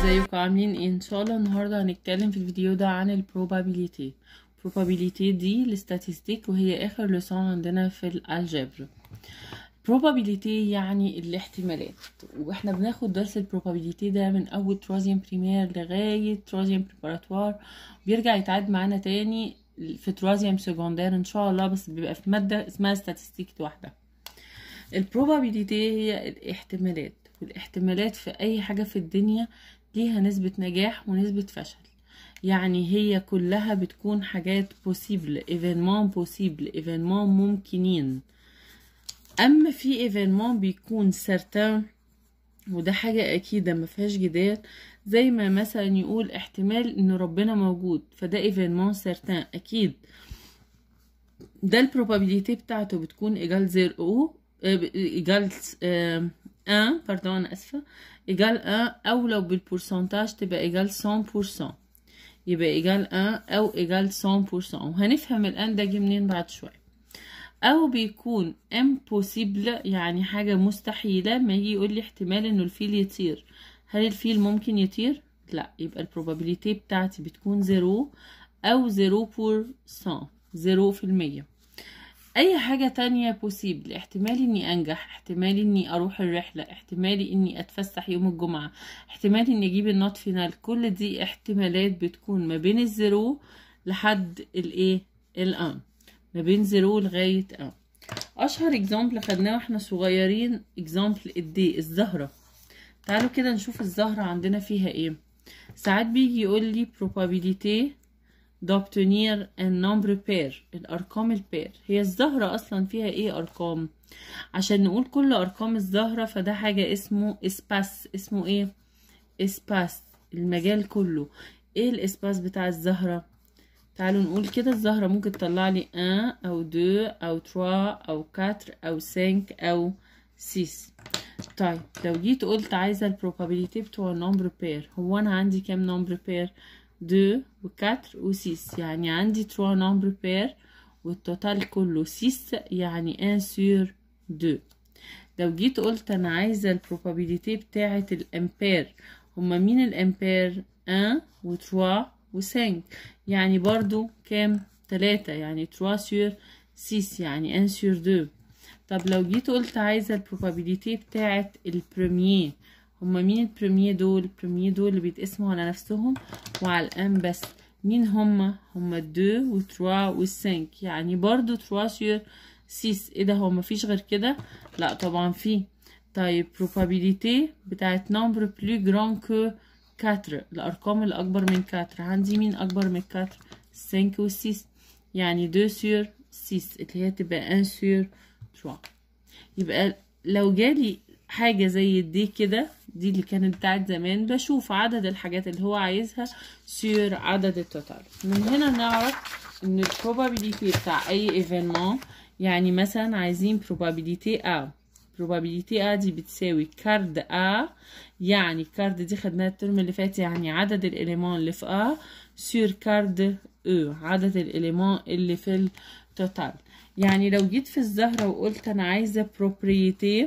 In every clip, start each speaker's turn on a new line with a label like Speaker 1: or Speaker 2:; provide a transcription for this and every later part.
Speaker 1: ازيكم عاملين ايه ان شاء الله النهارده هنتكلم في الفيديو ده عن البروبابيليتي probability دي الاستاتيستيك وهي اخر لسان عندنا في الالجبر probability يعني الاحتمالات واحنا بناخد درس البروبابيليتي ده من اول تروزيام بريمير لغايه تروزيام بريباراتوار بيرجع يتعاد معانا تاني في تروزيام سكوندير ان شاء الله بس بيبقى في ماده اسمها ستاتستيك واحده البروبابيليتي هي الاحتمالات والاحتمالات في اي حاجه في الدنيا ليها نسبه نجاح ونسبه فشل يعني هي كلها بتكون حاجات possible evénement possible evénement ممكنين اما في evénement بيكون certain وده حاجة أكيدة ما فيهاش جدال زي ما مثلا يقول احتمال إن ربنا موجود فده evénement certain أكيد ده البروبابيليتي بتاعته بتكون إيجال زيرو إيجال ان باردون أنا آسفة إيجال ان أو لو بالبورسنتاج تبقى إيجال 100% يبقى إيجال ان أو إيجال 100% وهنفهم الان ده جه منين بعد شوية او بيكون impossible يعني حاجة مستحيلة ما يجي يقول لي احتمال انه الفيل يطير هل الفيل ممكن يطير لا يبقى البروبابيليتي بتاعتي بتكون زيرو او زيرو بور سان زيرو في المية اي حاجة تانية possible احتمالي اني انجح احتمالي اني اروح الرحلة احتمالي اني اتفسح يوم الجمعة احتمالي اني اجيب النوت فينال كل دي احتمالات بتكون ما بين الزيرو لحد الايه الان ما بين زيرو لغاية اه أشهر اكزامبل خدناه واحنا صغيرين اكزامبل الدي الزهرة تعالوا كده نشوف الزهرة عندنا فيها ايه ساعات بيجي يقول لي probabilité d'obtenir un nombre pair الأرقام البير هي الزهرة أصلا فيها ايه أرقام عشان نقول كل أرقام الزهرة فده حاجة اسمه اسباس اسمه ايه اسباس المجال كله ايه الاسباس بتاع الزهرة تعالوا نقول كده الزهرة ممكن تطلع لي 1 أو 2 أو 3 أو 4 أو 5 أو 6 طيب لو جيت قلت عايزة البروبابيليتي بتوع النمبر بير هو أنا عندي كام نمبر بير 2 و 4 و 6 يعني عندي 3 نمبر بير والتوتال كله 6 يعني 1 سور 2 لو جيت قلت أنا عايزة البروبابيليتي بتاعة الأمبير هما مين الأمبير 1 و 3 و5 يعني برضو كام تلاتة يعني 3 سور 6 يعني 1 سور 2 طب لو جيت قلت عايزة البروبابيليتي بتاعة البريمير هما مين البريمير دول البريمير دول اللي بيتقسموا على نفسهم وعلى الان بس مين هما هما 2 و 3 و 5 يعني برضو 3 سور 6 ايه ده هو مفيش غير كده لا طبعا في طيب probabilité بتاعت number plus grand que 4 الأرقام اللي أكبر من 4 عندي مين أكبر من 4 5 و 6 يعني 2 سور 6 اللي هي تبقى 1 سور 3 يبقى لو جالي حاجة زي دي كده دي اللي كانت بتاعت زمان بشوف عدد الحاجات اللي هو عايزها سور عدد التوتال من هنا نعرف ان البروبابيليتي بتاع اي ايفينمون يعني مثلا عايزين probabilité A probabilité A دي بتساوي كارد A يعني كارد دي خدناها الترم اللي فات يعني عدد الإليمان اللي في A سور كارد E عدد الإليمان اللي في التوتال يعني لو جيت في الزهرة وقلت أنا عايزة propriété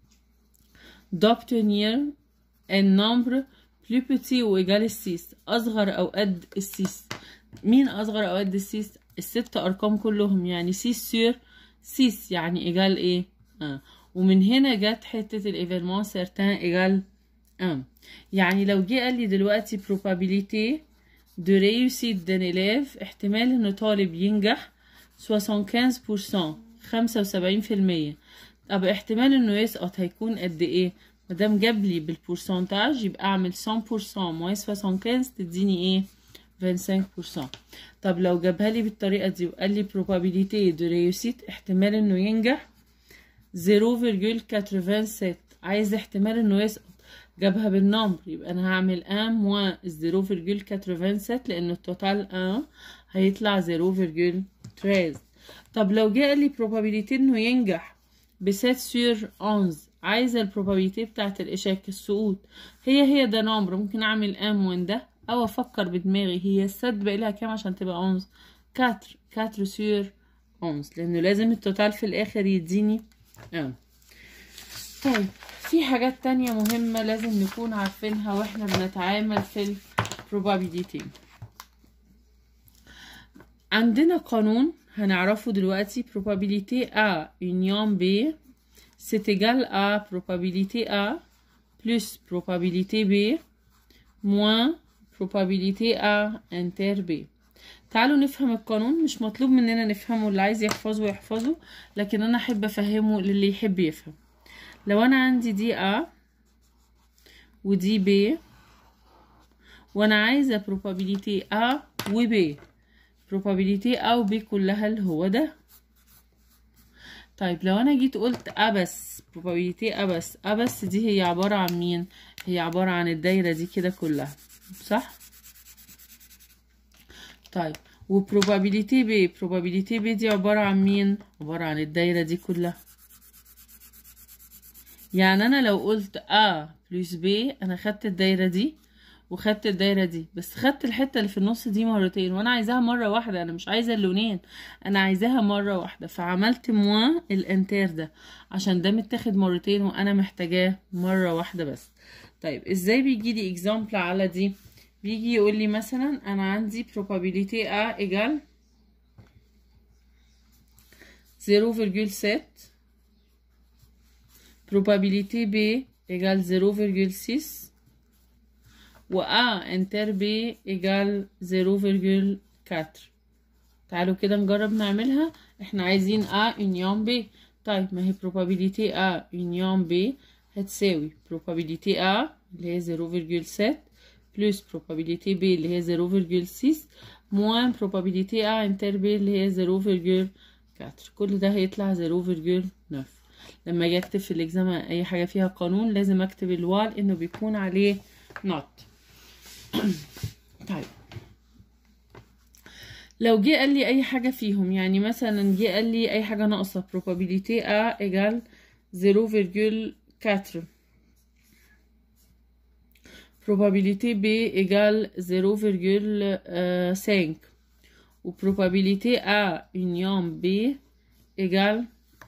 Speaker 1: d'obtenir un nombre plus petit ou égal à 6 أصغر أو قد السيس مين أصغر أو قد السيس الست أرقام كلهم يعني 6 سور 6 يعني إيجال إيه آه. ومن هنا جت حتة الإيفيرمون سيرتان إيجال 1 يعني لو جه قال لي دلوقتي probabilité de réussite d'un élève احتمال إن طالب ينجح 75% 75% طب احتمال إنه يسقط هيكون قد إيه؟ مادام جاب لي بالبورسنتاج يبقى أعمل 100% موان 75 تديني إيه؟ 25% طب لو جابها لي بالطريقة دي وقال لي probabilité de réussite احتمال إنه ينجح 0.87 عايز احتمال انه يسقط جابها بالنمبر يبقى انا هعمل 1 موان 0.87 لان التوتال 1 هيطلع 0.13 طب لو جه قال لي probability انه ينجح ب 7 سور 11 عايزه البروبابيليتي بتاعت الاشاك السقوط هي هي ده نمبر ممكن اعمل 1 موان ده او افكر بدماغي هي السد باقي لها كام عشان تبقى 11 4 4 سور 11 لانه لازم التوتال في الاخر يديني اه طيب في حاجات تانية مهمة لازم نكون عارفينها واحنا بنتعامل في ال probability عندنا قانون هنعرفه دلوقتي probabilité A union B c'est égal à probabilité A plus probabilité B moins probabilité A inter B تعالوا نفهم القانون مش مطلوب مننا نفهمه اللي عايز يحفظه يحفظه لكن انا احب افهمه للي يحب يفهم لو انا عندي دي A ودي B وانا عايزة probability A و B probability A و B كلها اللي هو ده طيب لو انا جيت قلت A بس probability A بس A بس دي هي عبارة عن مين هي عبارة عن الدايرة دي كده كلها صح طيب و probability B probability B دي عبارة عن مين عبارة عن الدايرة دي كلها يعني انا لو قلت A plus B انا خدت الدايرة دي وخدت الدايرة دي بس خدت الحتة اللي في النص دي مرتين وانا عايزاها مرة واحدة انا مش عايزة اللونين انا عايزاها مرة واحدة فعملت موان الانتر ده عشان ده متاخد مرتين وانا محتاجاه مرة واحدة بس طيب ازاي بيجي لي اكزامبل على دي بيجي يقول لي مثلا انا عندي probability A egal 0,7 probabilité B égale 0,6 و A inter B égale 0,4 تعالوا كده نجرب نعملها احنا عايزين A union B طيب ما هي probabilité A union B هتساوي probabilité A اللي هي 0,7 plus probabilité B اللي هي 0,6 moins probabilité A inter B اللي هي 0,4 كل ده هيطلع 0,9 لما اجي اكتب في الاكزام اي حاجه فيها قانون لازم اكتب الوال انه بيكون عليه not طيب لو جه قال لي اي حاجه فيهم يعني مثلا جه قال لي اي حاجه ناقصه probabilité A égale 0,4 probabilité B égale 0,5 و probabilité A union B égale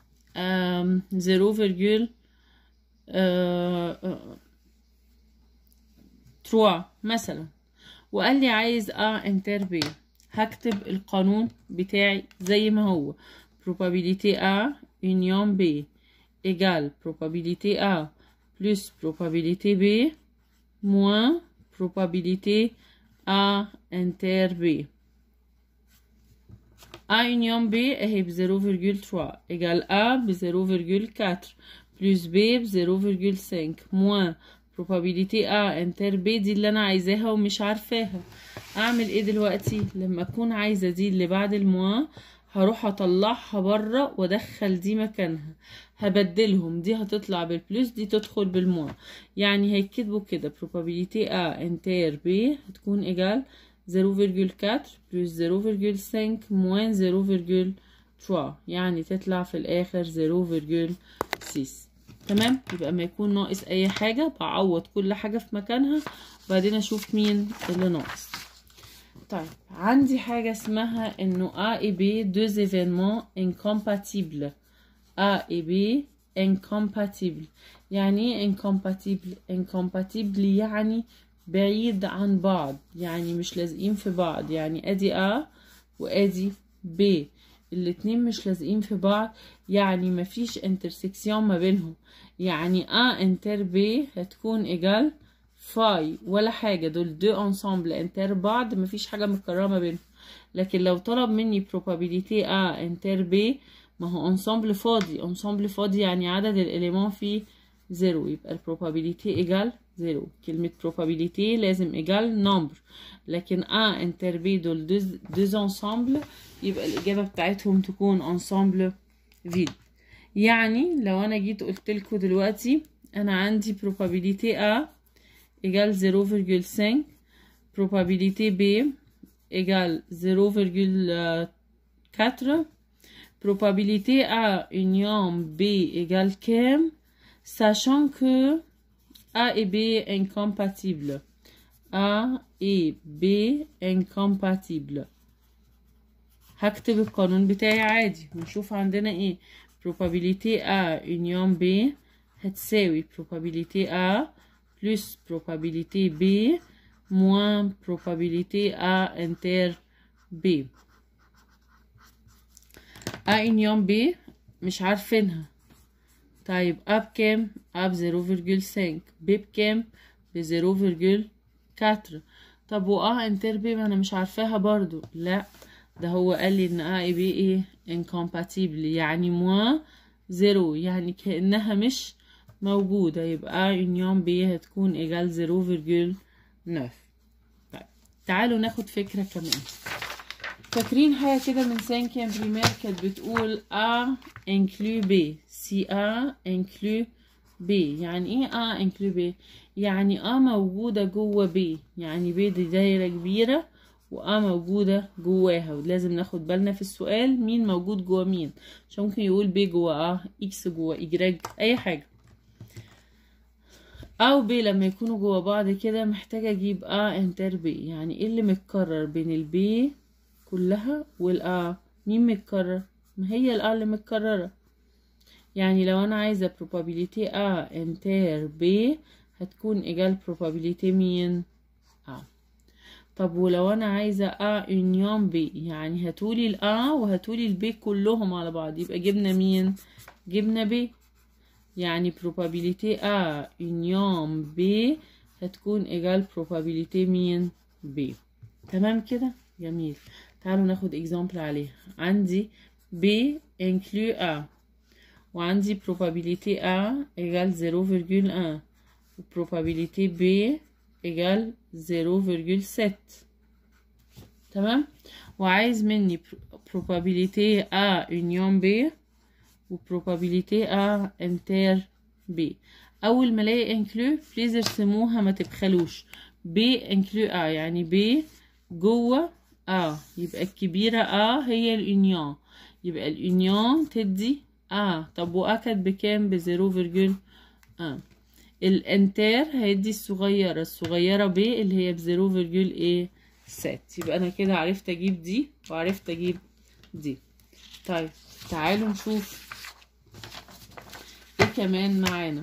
Speaker 1: 0,3 مثلا وقال لي عايز A inter B هكتب القانون بتاعي زي ما هو probabilité A union B égale probabilité A plus probabilité B moins probabilité A inter B A union B اهي ب 0,3 égale A ب 0,4 plus B ب 0,5 moins probabilité A inter B دي اللي انا عايزاها ومش عارفاها اعمل ايه دلوقتي لما اكون عايزة دي اللي بعد الموا هروح اطلعها بره وادخل دي مكانها هبدلهم دي هتطلع بالبلس دي تدخل بالموا يعني هيكتبوا كده probabilité A inter B هتكون egal 0,4 plus 0,5 moins 0,3 يعني تطلع في الاخر 0,6 تمام يبقى ما يكون ناقص اي حاجة بعوض كل حاجة في مكانها وبعدين اشوف مين اللي ناقص طيب عندي حاجة اسمها انه A et B deux événements incompatibles A et B incompatibles يعني ايه incompatible incompatible يعني بعيد عن بعض يعني مش لازقين في بعض يعني ادي A وادي B الاتنين مش لازقين في بعض يعني مفيش انترسكسيون ما بينهم يعني A انتر B هتكون ايجال فاي ولا حاجة دول دو انسامبل انتر بعض مفيش حاجة متكررة ما بينهم لكن لو طلب مني probabilité A انتر B ما هو انسامبل فاضي انسامبل فاضي يعني عدد الاليمون فيه زيرو يبقى البروبابيليتي ايجال زيرو كلمة probability لازم ايجال نمبر لكن A انتر B دول دوز انسامبل يبقى الإجابة بتاعتهم تكون انسامبل فيد يعني لو أنا جيت قلت لكم دلوقتي أنا عندي probability A égale 0,5 probabilité B égale 0,4 probabilité A union B égale كام sachant que A et B incompatibles A et B incompatibles هكتب القانون بتاعي عادي ونشوف عندنا ايه probabilité A union B هتساوي probabilité A plus probabilité B moins probabilité A inter B A union B مش عارفينها طيب A بكام؟ A ب 0.5 B بكام؟ ب 0.4 طب و A انتر B ما انا مش عارفاها برضو لا ده هو قال لي ان A B ايه incompatible يعني موان زيرو يعني كأنها مش موجودة يبقى يونيون B هتكون ايجال 0.9 طيب تعالوا ناخد فكرة كمان فاكرين حاجة كده من سانكيان بريمير كانت بتقول A inclut B سي A inclut B يعني ايه A inclut B يعني A موجودة جوه B يعني B دي دايرة كبيرة وآ موجودة جواها ولازم ناخد بالنا في السؤال مين موجود جوا مين عشان ممكن يقول ب جوا آ إكس جوا إجراج أي حاجة أ وب لما يكونوا جوا بعض كده محتاجة أجيب آ انتر ب يعني إيه اللي متكرر بين البي كلها والآ مين متكرر ما هي الآ اللي متكررة يعني لو أنا عايزة probability A انتر B هتكون إيجال probability مين A طب ولو انا عايزة A union B يعني هاتولي ال A وهاتولي ال B كلهم على بعض يبقى جبنا مين جبنا B يعني probability A union B هتكون equal probability مين B تمام كده جميل تعالوا ناخد example عليها عندي B include A وعندي probability A equal 0.1 و probability B equal 0.7 تمام وعايز مني probability A union B و probability A inter B أول ما ألاقي include بليز ارسموها ما تبخلوش B include A يعني B جوه A يبقى الكبيرة A هي الunion يبقى الunion تدي A طب و A كانت بكام بزيرو فيرجول A الانتر هيدي الصغيرة الصغيرة ب اللي هي بزيرو فيرجول ايه ست يبقى انا كده عرفت اجيب دي وعرفت اجيب دي طيب تعالوا نشوف ايه كمان معانا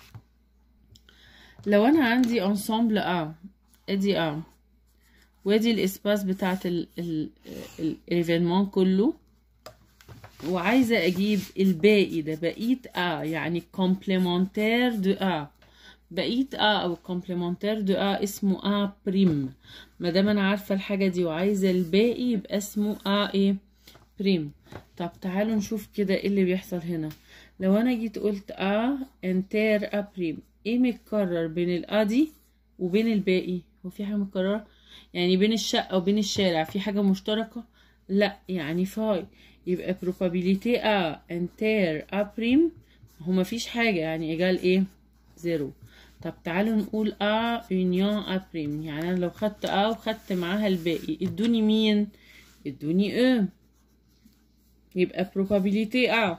Speaker 1: لو انا عندي انسامبل ا ادي ا وادي الاسباس بتاعت الايفينمون كله وعايزة اجيب الباقي ده بقيت ا يعني كومبليمنتير دو ا بقيت ا او كومبليمنتير دو ا اسمه ا بريم ما دام انا عارفه الحاجه دي وعايزه الباقي يبقى اسمه ا ايه بريم طب تعالوا نشوف كده ايه اللي بيحصل هنا لو انا جيت قلت ا انتر ا بريم ايه متكرر بين الا دي وبين الباقي هو في حاجه متكرره يعني بين الشقه وبين الشارع في حاجه مشتركه لا يعني فاي يبقى probability a انتر a بريم هو مفيش حاجة يعني إيجال إيه زيرو طب تعالوا نقول A union A بريم يعني أنا لو خدت A وخدت معاها الباقي ادوني مين ادوني E يبقى probability A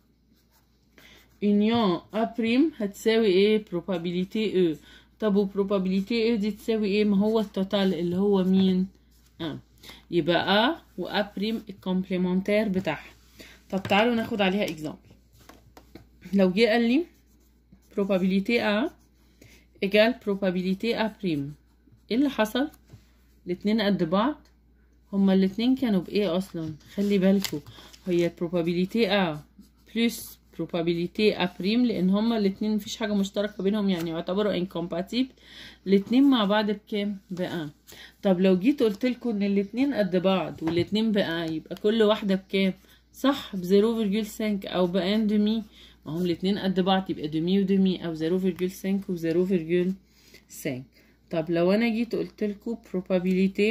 Speaker 1: union A بريم هتساوي ايه probability E طب و probability E دي تساوي ايه ما هو التوتال اللي هو مين آه. يبقى A و A بريم الكومبليمنتير بتاعها طب تعالوا ناخد عليها اكزامبل لو جه قال لي probability A equal probability A بريم ايه اللي حصل الاتنين قد بعض هما الاتنين كانوا بايه اصلا خلي بالكوا هي probability A plus probability A بريم لان هما الاتنين مفيش حاجة مشتركة بينهم يعني يعتبروا incompatible الاتنين مع بعض بكام بقى طب لو جيت قلت لكم ان الاتنين قد بعض والاتنين بقى يبقى كل واحدة بكام صح بزيرو فيرجول سانك او بان دمي ما هم الاتنين قد بعض يبقى دمي ودمي او زيرو فيرجول سانك وزيرو فيرجول سانك طب لو انا جيت قلت لكم probability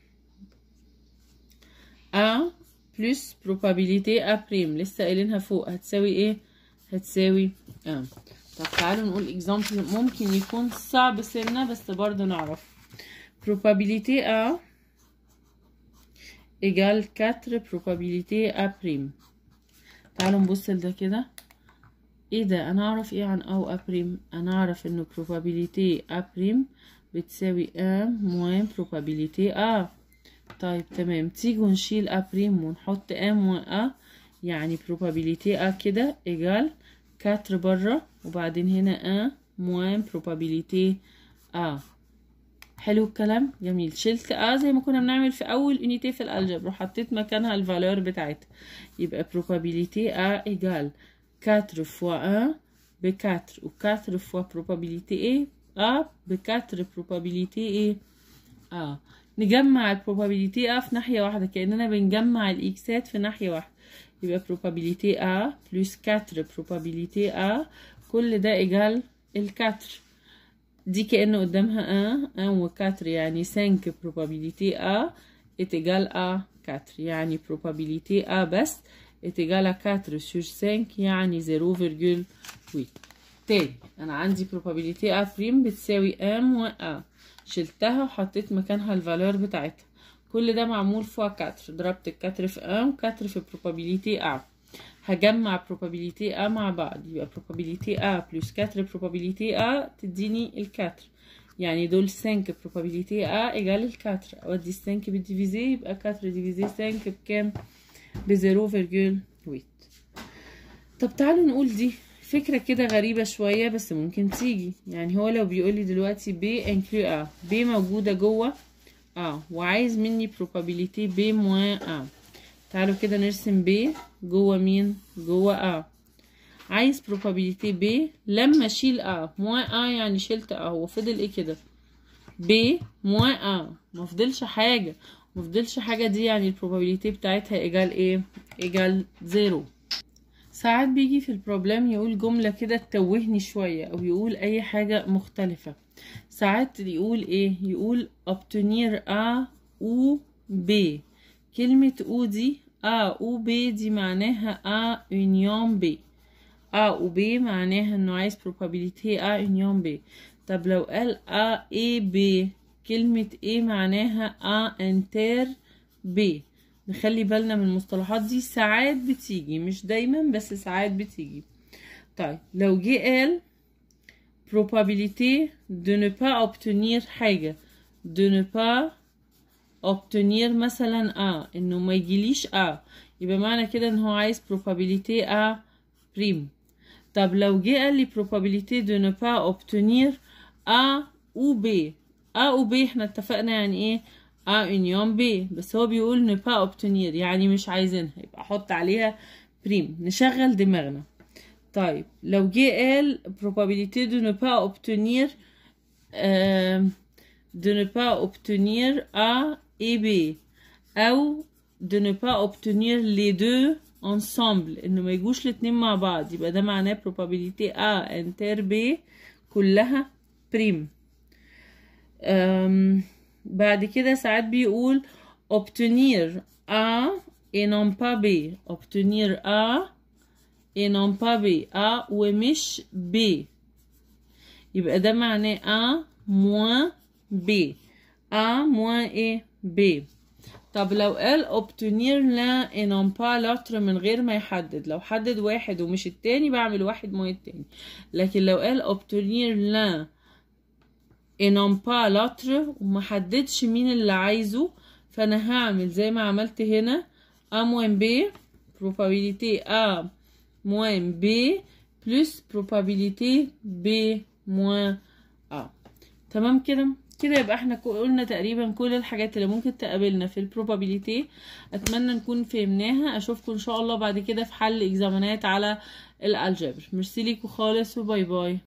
Speaker 1: A plus probability A بريم لسه قايلينها فوق هتساوي ايه هتساوي اه طب تعالوا نقول اكزامبل ممكن يكون صعب سنة بس برضه نعرف probability A égale 4 probability A بريم تعالوا نبص لده كده ايه ده انا اعرف ايه عن A و A بريم انا اعرف انه probability A بريم بتساوي A moins probability A طيب تمام تيجوا نشيل A بريم ونحط A moins A يعني probability A كده equal 4 برا وبعدين هنا ان موان probabilité ا حلو الكلام جميل شلت ا زي ما كنا بنعمل في اول unité في الالجبر وحطيت مكانها الفالور بتاعتها يبقى probabilité a égale 4 fois 1 ب 4 و 4 fois probabilité a a ب 4 probabilité a a نجمع ال probabilité a في ناحية واحدة كأننا بنجمع الإكسات في ناحية واحدة يبقى probabilité a plus 4 probabilité a كل ده إيجال الكاتر دي كأنه قدامها 1 1 و 4 يعني 5 probabilité A est égal à 4 يعني probabilité A بس est égal à 4 sur 5 يعني 0,8 تاني أنا عندي probabilité A بريم بتساوي M و A شلتها وحطيت مكانها الفالور بتاعتها كل ده معمول فوق 4 ضربت الكاتر في 1 و 4 في probabilité A هجمع probabilité A مع بعض يبقى probabilité A plus 4 probabilité A تديني الكاتر يعني دول 5 probabilité A égale الكاتر اودي ال 5 بالديفيزي يبقى 4 ديفيزي 5 بكام ب 0,8 طب تعالوا نقول دي فكرة كده غريبة شوية بس ممكن تيجي يعني هو لو بيقولي دلوقتي B inclus A B موجودة جوه A وعايز مني probabilité B moins A تعالوا كده نرسم ب جوه مين جوه ا عايز probability ب لما اشيل ا موان ا يعني شلت ا هو فضل ايه كده ب موان ا ما فضلش حاجه ما فضلش حاجه دي يعني البروبابيليتي بتاعتها ايجال ايه ايجال زيرو ساعات بيجي في البروبلم يقول جملة كده تتوهني شوية أو يقول أي حاجة مختلفة ساعات يقول إيه يقول obtenir A ou B كلمة او دي A او B دي معناها A union B A و B معناها انه عايز probability A union B طب لو قال A A B كلمة A معناها A inter B نخلي بالنا من المصطلحات دي ساعات بتيجي مش دايما بس ساعات بتيجي طيب لو جه قال probabilité de ne pas obtenir حاجة de ne pas obtenir مثلا A انه ما يجيليش A يبقى معنى كده ان هو عايز probabilité A prime طب لو جه قال لي probabilité de ne pas obtenir A ou B A ou B احنا اتفقنا يعني ايه A union B بس هو بيقول ne pas obtenir يعني مش عايزينها يبقى احط عليها بريم نشغل دماغنا طيب لو جه قال probabilité de ne pas obtenir euh, de ne pas obtenir A et B أو de ne pas obtenir les deux ensemble إنه ما يجوش الاتنين مع بعض يبقى ده معناه probabilité A inter B كلها بريم أم بعد كده ساعات بيقول obtenir A et non pas B obtenir A et non pas B A ومش B يبقى ده معناه A moins B A moins ايه B طب لو قال obtenir l'un et non pas l'autre من غير ما يحدد لو حدد واحد ومش التاني بعمل واحد moins التاني لكن لو قال obtenir l'un et non pas l'autre وما حددش مين اللي عايزه فانا هعمل زي ما عملت هنا A moins B probabilité A moins B plus probabilité B moins A تمام كده كده يبقى احنا قلنا تقريبا كل الحاجات اللي ممكن تقابلنا في البروبابيليتي اتمنى نكون فهمناها اشوفكم ان شاء الله بعد كده في حل اكزامانات على الالجبر ميرسي ليكوا خالص وباي باي